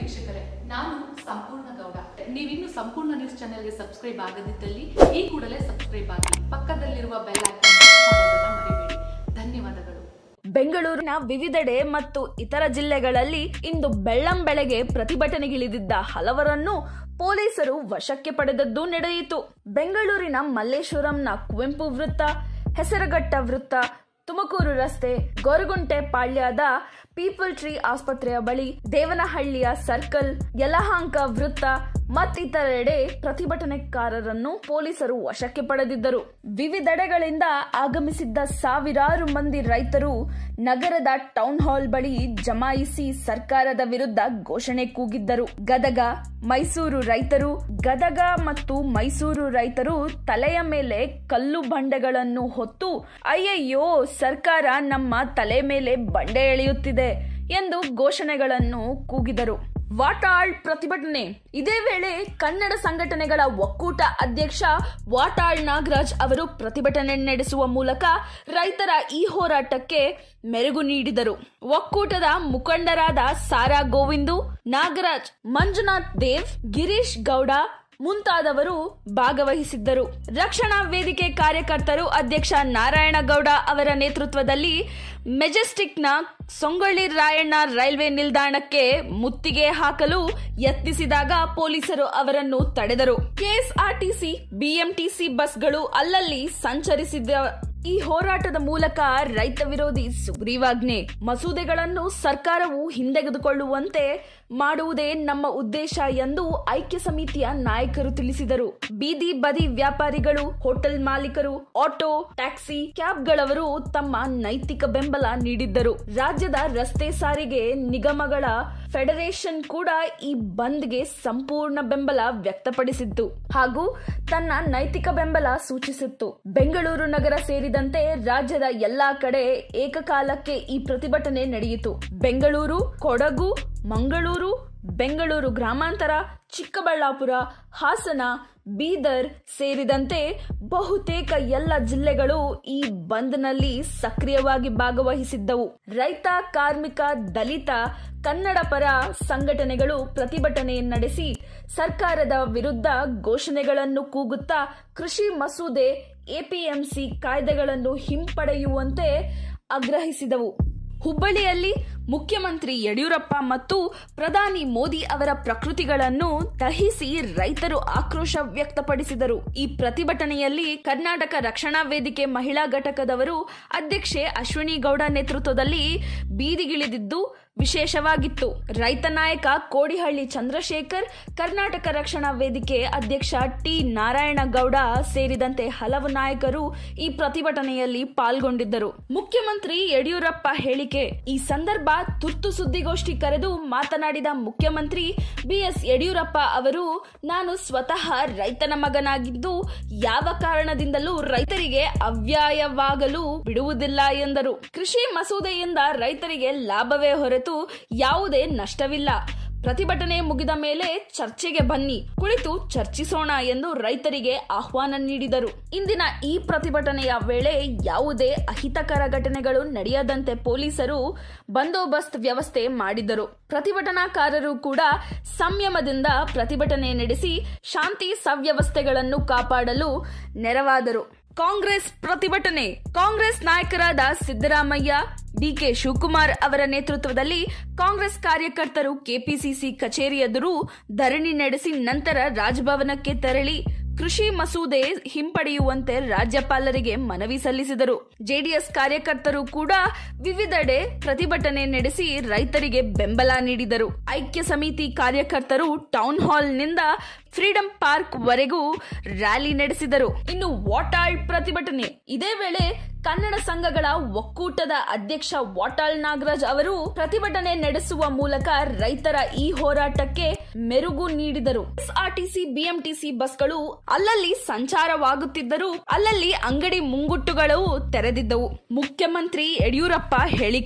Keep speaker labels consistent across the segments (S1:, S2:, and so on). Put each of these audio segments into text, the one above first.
S1: ವೀಕ್ಷಕರೇ ನಾನು ಸಂಪೂರ್ಣ ಗೌಡ ನೀವಿನ್ನು ಸಂಪೂರ್ಣ ನ್ಯೂಸ್ ಚಾನೆಲ್ಗೆ ಸಬ್ಸ್ಕ್ರೈಬ್ ಆಗದಿದ್ದಲ್ಲಿ ಈ ಕೂಡಲೇ ಸಬ್ಸ್ಕ್ರೈಬ್ ಆಗಿ ಪಕ್ಕದಲ್ಲಿರುವ ಬೆಲ್ ಐಕಾನ್ ಮಾಡೋದನ್ನ ಮರಿಬೇಡಿ ಧನ್ಯವಾದಗಳು
S2: ಬೆಂಗಳೂರಿನ ವಿವಿಧೆಡೆ ಮತ್ತು ಇತರ ಜಿಲ್ಲೆಗಳಲ್ಲಿ ಇಂದು ಬೆಳ್ಳಂ ಬೆಳಗ್ಗೆ ಪ್ರತಿಭಟನೆಗಿಳಿದಿದ್ದ ಹಲವರನ್ನು ಪೊಲೀಸರು ವಶಕ್ಕೆ ಪಡೆದದ್ದು ನಡೆಯಿತು ಬೆಂಗಳೂರಿನ ಮಲ್ಲೇಶ್ವರಂನ ಕುವೆಂಪು ವೃತ್ತ ಹೆಸರಘಟ್ಟ ವೃತ್ತ ತುಮಕೂರು ರಸ್ತೆ ಗೊರಗುಂಟೆ ಪಾಳ್ಯದ ಪೀಪಲ್ ಟ್ರೀ ಆಸ್ಪತ್ರೆಯ ಬಳಿ ದೇವನಹಳ್ಳಿಯ ಸರ್ಕಲ್ ಯಲಹಾಂಕ ವೃತ್ತ ಮತ್ತಿತರೆಡೆ ಪ್ರತಿಭಟನೆಕಾರರನ್ನು ಪೊಲೀಸರು ವಶಕ್ಕೆ ಪಡೆದಿದ್ದರು ವಿವಿಧೆಡೆಗಳಿಂದ ಆಗಮಿಸಿದ್ದ ಸಾವಿರಾರು ಮಂದಿ ರೈತರು ನಗರದ ಟೌನ್ ಹಾಲ್ ಬಳಿ ಜಮಾಯಿಸಿ ಸರ್ಕಾರದ ವಿರುದ್ಧ ಘೋಷಣೆ ಕೂಗಿದ್ದರು ಗದಗ ಮೈಸೂರು ರೈತರು ಗದಗ ಮತ್ತು ಮೈಸೂರು ರೈತರು ತಲೆಯ ಮೇಲೆ ಕಲ್ಲು ಬಂಡೆಗಳನ್ನು ಹೊತ್ತು ಅಯ್ಯಯ್ಯೋ ಸರ್ಕಾರ ನಮ್ಮ ತಲೆ ಮೇಲೆ ಬಂಡೆ ಎಳೆಯುತ್ತಿದೆ ಎಂದು ಘೋಷಣೆಗಳನ್ನು ಕೂಗಿದರು ವಾಟಾಳ್ ಪ್ರತಿಭಟನೆ ಇದೇ ವೇಳೆ ಕನ್ನಡ ಸಂಘಟನೆಗಳ ಒಕ್ಕೂಟ ಅಧ್ಯಕ್ಷ ವಾಟಾಳ್ ನಾಗರಾಜ್ ಅವರು ಪ್ರತಿಭಟನೆ ನಡೆಸುವ ಮೂಲಕ ರೈತರ ಈ ಹೋರಾಟಕ್ಕೆ ಮೆರುಗು ನೀಡಿದರು ಒಕ್ಕೂಟದ ಮುಖಂಡರಾದ ಸಾರಾ ಗೋವಿಂದು ನಾಗರಾಜ್ ಮಂಜುನಾಥ್ ದೇವ್ ಗಿರೀಶ್ ಗೌಡ ಮುಂತಾದವರು ಭಾಗವಹಿಸಿದ್ದರು ರಕ್ಷಣಾ ವೇದಿಕೆ ಕಾರ್ಯಕರ್ತರು ಅಧ್ಯಕ್ಷ ನಾರಾಯಣಗೌಡ ಅವರ ನೇತೃತ್ವದಲ್ಲಿ ಮೆಜೆಸ್ಟಿಕ್ನ ಸೊಂಗೊಳ್ಳಿ ರಾಯಣ್ಣ ರೈಲ್ವೆ ನಿಲ್ದಾಣಕ್ಕೆ ಮುತ್ತಿಗೆ ಹಾಕಲು ಯತ್ನಿಸಿದಾಗ ಪೊಲೀಸರು ಅವರನ್ನು ತಡೆದರು ಕೆಎಸ್ಆರ್ಟಿಸಿ ಬಿಎಂಟಿಸಿ ಬಸ್ಗಳು ಅಲ್ಲಲ್ಲಿ ಸಂಚರಿಸಿದ ಈ ಹೋರಾಟದ ಮೂಲಕ ರೈತ ವಿರೋಧಿ ಸುಗ್ರೀವಾಜ್ಞೆ ಮಸೂದೆಗಳನ್ನು ಸರ್ಕಾರವು ಹಿಂದೆಗೆದುಕೊಳ್ಳುವಂತೆ ಮಾಡುವುದೇ ನಮ್ಮ ಉದ್ದೇಶ ಎಂದು ಐಕ್ಯ ಸಮಿತಿಯ ನಾಯಕರು ತಿಳಿಸಿದರು ಬೀದಿ ಬದಿ ವ್ಯಾಪಾರಿಗಳು ಹೋಟೆಲ್ ಮಾಲೀಕರು ಆಟೋ ಟ್ಯಾಕ್ಸಿ ಕ್ಯಾಬ್ಗಳವರು ತಮ್ಮ ನೈತಿಕ ಬೆಂಬಲ ನೀಡಿದ್ದರು ರಾಜ್ಯದ ರಸ್ತೆ ಸಾರಿಗೆ ನಿಗಮಗಳ ಫೆಡರೇಷನ್ ಕೂಡ ಈ ಬಂದ್ಗೆ ಸಂಪೂರ್ಣ ಬೆಂಬಲ ವ್ಯಕ್ತಪಡಿಸಿತ್ತು ಹಾಗೂ ತನ್ನ ನೈತಿಕ ಬೆಂಬಲ ಸೂಚಿಸಿತ್ತು ಬೆಂಗಳೂರು ನಗರ ಸೇರಿದಂತೆ ರಾಜ್ಯದ ಎಲ್ಲಾ ಕಡೆ ಏಕಕಾಲಕ್ಕೆ ಈ ಪ್ರತಿಭಟನೆ ನಡೆಯಿತು ಬೆಂಗಳೂರು ಕೊಡಗು ಮಂಗಳೂರು ಬೆಂಗಳೂರು ಗ್ರಾಮಾಂತರ ಚಿಕ್ಕಬಳ್ಳಾಪುರ ಹಾಸನ ಬೀದರ್ ಸೇರಿದಂತೆ ಬಹುತೇಕ ಎಲ್ಲ ಜಿಲ್ಲೆಗಳು ಈ ಬಂದ್ನಲ್ಲಿ ಸಕ್ರಿಯವಾಗಿ ಭಾಗವಹಿಸಿದ್ದವು ರೈತ ಕಾರ್ಮಿಕ ದಲಿತ ಕನ್ನಡ ಪರ ಸಂಘಟನೆಗಳು ಪ್ರತಿಭಟನೆ ನಡೆಸಿ ಸರ್ಕಾರದ ವಿರುದ್ಧ ಘೋಷಣೆಗಳನ್ನು ಕೂಗುತ್ತಾ ಕೃಷಿ ಮಸೂದೆ ಎಪಿಎಂಸಿ ಕಾಯ್ದೆಗಳನ್ನು ಹಿಂಪಡೆಯುವಂತೆ ಆಗ್ರಹಿಸಿದವು ಹುಬ್ಬಳ್ಳಿಯಲ್ಲಿ ಮುಖ್ಯಮಂತ್ರಿ ಯಡಿಯೂರಪ್ಪ ಮತ್ತು ಪ್ರಧಾನಿ ಮೋದಿ ಅವರ ಪ್ರಕೃತಿಗಳನ್ನು ದಹಿಸಿ ರೈತರು ಆಕ್ರೋಶ ವ್ಯಕ್ತಪಡಿಸಿದರು ಈ ಪ್ರತಿಭಟನೆಯಲ್ಲಿ ಕರ್ನಾಟಕ ರಕ್ಷಣಾ ವೇದಿಕೆ ಮಹಿಳಾ ಘಟಕದವರು ಅಧ್ಯಕ್ಷೆ ಅಶ್ವಿನಿ ಗೌಡ ನೇತೃತ್ವದಲ್ಲಿ ಬೀದಿಗಿಳಿದಿದ್ದು ವಿಶೇಷವಾಗಿತ್ತು ರೈತ ನಾಯಕ ಕೋಡಿಹಳ್ಳಿ ಚಂದ್ರಶೇಖರ್ ಕರ್ನಾಟಕ ರಕ್ಷಣಾ ವೇದಿಕೆ ಅಧ್ಯಕ್ಷ ಟಿ ನಾರಾಯಣಗೌಡ ಸೇರಿದಂತೆ ಹಲವು ನಾಯಕರು ಈ ಪ್ರತಿಭಟನೆಯಲ್ಲಿ ಪಾಲ್ಗೊಂಡಿದ್ದರು ಮುಖ್ಯಮಂತ್ರಿ ಯಡಿಯೂರಪ್ಪ ಹೇಳಿಕೆ ಈ ಸಂದರ್ಭ ತುರ್ತು ಸುದ್ದಿಗೋಷ್ಠಿ ಕರೆದು ಮಾತನಾಡಿದ ಮುಖ್ಯಮಂತ್ರಿ ಬಿಎಸ್ ಯಡಿಯೂರಪ್ಪ ಅವರು ನಾನು ಸ್ವತಃ ರೈತನ ಮಗನಾಗಿದ್ದು ಯಾವ ಕಾರಣದಿಂದಲೂ ರೈತರಿಗೆ ಅವ್ಯಾಯವಾಗಲು ಬಿಡುವುದಿಲ್ಲ ಎಂದರು ಕೃಷಿ ಮಸೂದೆಯಿಂದ ರೈತರಿಗೆ ಲಾಭವೇ ಹೊರತು ಯಾವುದೇ ನಷ್ಟವಿಲ್ಲ ಪ್ರತಿಭಟನೆ ಮುಗಿದ ಮೇಲೆ ಚರ್ಚೆಗೆ ಬನ್ನಿ ಕುಳಿತು ಚರ್ಚಿಸೋಣ ಎಂದು ರೈತರಿಗೆ ಆಹ್ವಾನ ನೀಡಿದರು ಇಂದಿನ ಈ ಪ್ರತಿಭಟನೆಯ ವೇಳೆ ಯಾವುದೇ ಅಹಿತಕರ ಘಟನೆಗಳು ನಡೆಯದಂತೆ ಪೊಲೀಸರು ಬಂದೋಬಸ್ತ್ ವ್ಯವಸ್ಥೆ ಮಾಡಿದರು ಪ್ರತಿಭಟನಾಕಾರರು ಕೂಡ ಸಂಯಮದಿಂದ ಪ್ರತಿಭಟನೆ ನಡೆಸಿ ಶಾಂತಿ ಸವ್ಯವಸ್ಥೆಗಳನ್ನು ಕಾಪಾಡಲು ನೆರವಾದರು ಕಾಂಗ್ರೆಸ್ ಪ್ರತಿಭಟನೆ ಕಾಂಗ್ರೆಸ್ ನಾಯಕರಾದ ಸಿದ್ದರಾಮಯ್ಯ ಡಿಕೆ ಶಿವಕುಮಾರ್ ಅವರ ನೇತೃತ್ವದಲ್ಲಿ ಕಾಂಗ್ರೆಸ್ ಕಾರ್ಯಕರ್ತರು ಕೆಪಿಸಿಸಿ ಕಚೇರಿ ಎದುರು ಧರಣಿ ನಡೆಸಿ ನಂತರ ರಾಜಭವನಕ್ಕೆ ತೆರಳಿ ಕೃಷಿ ಮಸೂದೆ ಹಿಂಪಡೆಯುವಂತೆ ರಾಜ್ಯಪಾಲರಿಗೆ ಮನವಿ ಸಲ್ಲಿಸಿದರು ಜೆಡಿಎಸ್ ಕಾರ್ಯಕರ್ತರು ಕೂಡ ವಿವಿಧೆಡೆ ಪ್ರತಿಭಟನೆ ನಡೆಸಿ ರೈತರಿಗೆ ಬೆಂಬಲ ನೀಡಿದರು ಐಕ್ಯ ಸಮಿತಿ ಕಾರ್ಯಕರ್ತರು ಟೌನ್ ಹಾಲ್ನಿಂದ ಫ್ರೀಡಂ ಪಾರ್ಕ್ ವರೆಗೂ ರ್ಯಾಲಿ ನಡೆಸಿದರು ಇನ್ನು ವಾಟಾಳ್ ಪ್ರತಿಭಟನೆ ಇದೇ ವೇಳೆ ಕನ್ನಡ ಸಂಘಗಳ ಒಕ್ಕೂಟದ ಅಧ್ಯಕ್ಷ ವಾಟಾಳ್ ನಾಗರಾಜ್ ಅವರು ಪ್ರತಿಭಟನೆ ನಡೆಸುವ ಮೂಲಕ ರೈತರ ಈ ಹೋರಾಟಕ್ಕೆ ಮೆರುಗು ನೀಡಿದರು ಎಸ್ಆರ್ಟಿಸಿ ಬಿಎಂಟಿಸಿ ಬಸ್ಗಳು ಅಲ್ಲಲ್ಲಿ ಸಂಚಾರವಾಗುತ್ತಿದ್ದರೂ ಅಲ್ಲಲ್ಲಿ ಅಂಗಡಿ ಮುಂಗುಟ್ಟುಗಳು ತೆರೆದಿದ್ದವು ಮುಖ್ಯಮಂತ್ರಿ ಯಡಿಯೂರಪ್ಪ ಹೇಳಿಕೆ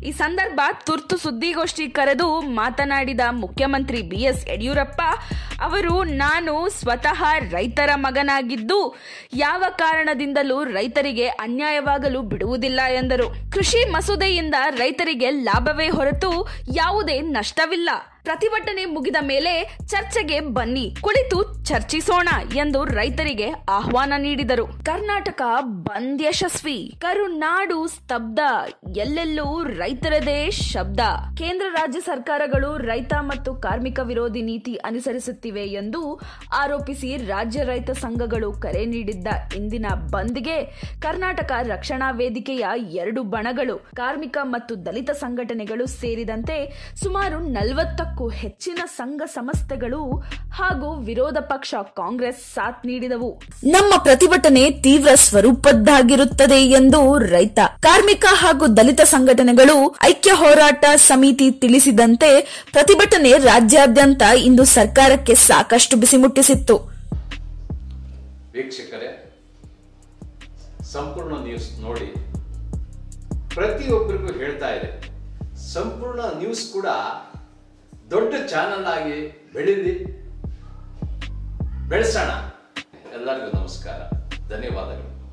S2: ಈ ಸಂದರ್ಭ ತುರ್ತು ಸುದ್ದಿಗೋಷ್ಠಿ ಕರೆದು ಮಾತನಾಡಿದ ಮುಖ್ಯಮಂತ್ರಿ ಬಿಎಸ್ ಯಡಿಯೂರಪ್ಪ ಅವರು ನಾನು ಸ್ವತಃ ರೈತರ ಮಗನಾಗಿದ್ದು ಯಾವ ಕಾರಣದಿಂದಲೂ ರೈತರಿಗೆ ಅನ್ಯಾಯವಾಗಲು ಬಿಡುವುದಿಲ್ಲ ಎಂದರು ಕೃಷಿ ಮಸೂದೆಯಿಂದ ರೈತರಿಗೆ ಲಾಭವೇ ಹೊರತು ಯಾವುದೇ ನಷ್ಟವಿಲ್ಲ ಪ್ರತಿಭಟನೆ ಮುಗಿದ ಮೇಲೆ ಚರ್ಚೆಗೆ ಬನ್ನಿ ಕುಳಿತು ಚರ್ಚಿಸೋಣ ಎಂದು ರೈತರಿಗೆ ಆಹ್ವಾನ ನೀಡಿದರು ಕರ್ನಾಟಕ ಬಂದ್ ಯಶಸ್ವಿ ಕರುನಾಡು ಸ್ತಬ್ಧ ಎಲ್ಲೆಲ್ಲೂ ರೈತರದೇ ಶಬ್ದ ಕೇಂದ್ರ ರಾಜ್ಯ ಸರ್ಕಾರಗಳು ರೈತ ಮತ್ತು ಕಾರ್ಮಿಕ ವಿರೋಧಿ ನೀತಿ ಅನುಸರಿಸುತ್ತಿವೆ ಎಂದು ಆರೋಪಿಸಿ ರಾಜ್ಯ ರೈತ ಸಂಘಗಳು ಕರೆ ನೀಡಿದ್ದ ಇಂದಿನ ಬಂದ್ಗೆ ಕರ್ನಾಟಕ ರಕ್ಷಣಾ ವೇದಿಕೆಯ ಎರಡು ಬಣಗಳು ಕಾರ್ಮಿಕ ಮತ್ತು ದಲಿತ ಸಂಘಟನೆಗಳು ಸೇರಿದಂತೆ ಸುಮಾರು ನಲವತ್ತಕ್ಕೂ ಹೆಚ್ಚಿನ ಸಂಘ ಸಂಸ್ಥೆಗಳು ಹಾಗೂ ವಿರೋಧ ಪಕ್ಷ ಕಾಂಗ್ರೆಸ್ ಸಾಥ್ ನೀಡಿದವು ನಮ್ಮ ಪ್ರತಿಭಟನೆ ತೀವ್ರ ಸ್ವರೂಪದ್ದಾಗಿರುತ್ತದೆ ಎಂದು ರೈತ ಕಾರ್ಮಿಕ ಹಾಗೂ ದಲಿತ ಸಂಘಟನೆಗಳು ಐಕ್ಯ ಹೋರಾಟ ಸಮಿತಿ ತಿಳಿಸಿದಂತೆ ಪ್ರತಿಭಟನೆ ರಾಜ್ಯಾದ್ಯಂತ ಇಂದು ಸರ್ಕಾರಕ್ಕೆ ಸಾಕಷ್ಟು ಬಿಸಿ ಮುಟ್ಟಿಸಿತ್ತು
S3: ವೀಕ್ಷಕರೇ ಸಂಪೂರ್ಣ ನ್ಯೂಸ್ ನೋಡಿ ಪ್ರತಿಯೊಬ್ಬರಿಗೂ ಹೇಳ್ತಾ ಇದೆ ಸಂಪೂರ್ಣ ನ್ಯೂಸ್ ಕೂಡ ದೊಡ್ಡ ಚಾನಲ್ ಆಗಿ ಬೆಳೀಲಿ ಬೆಳೆಸೋಣ ಎಲ್ಲರಿಗೂ ನಮಸ್ಕಾರ ಧನ್ಯವಾದಗಳು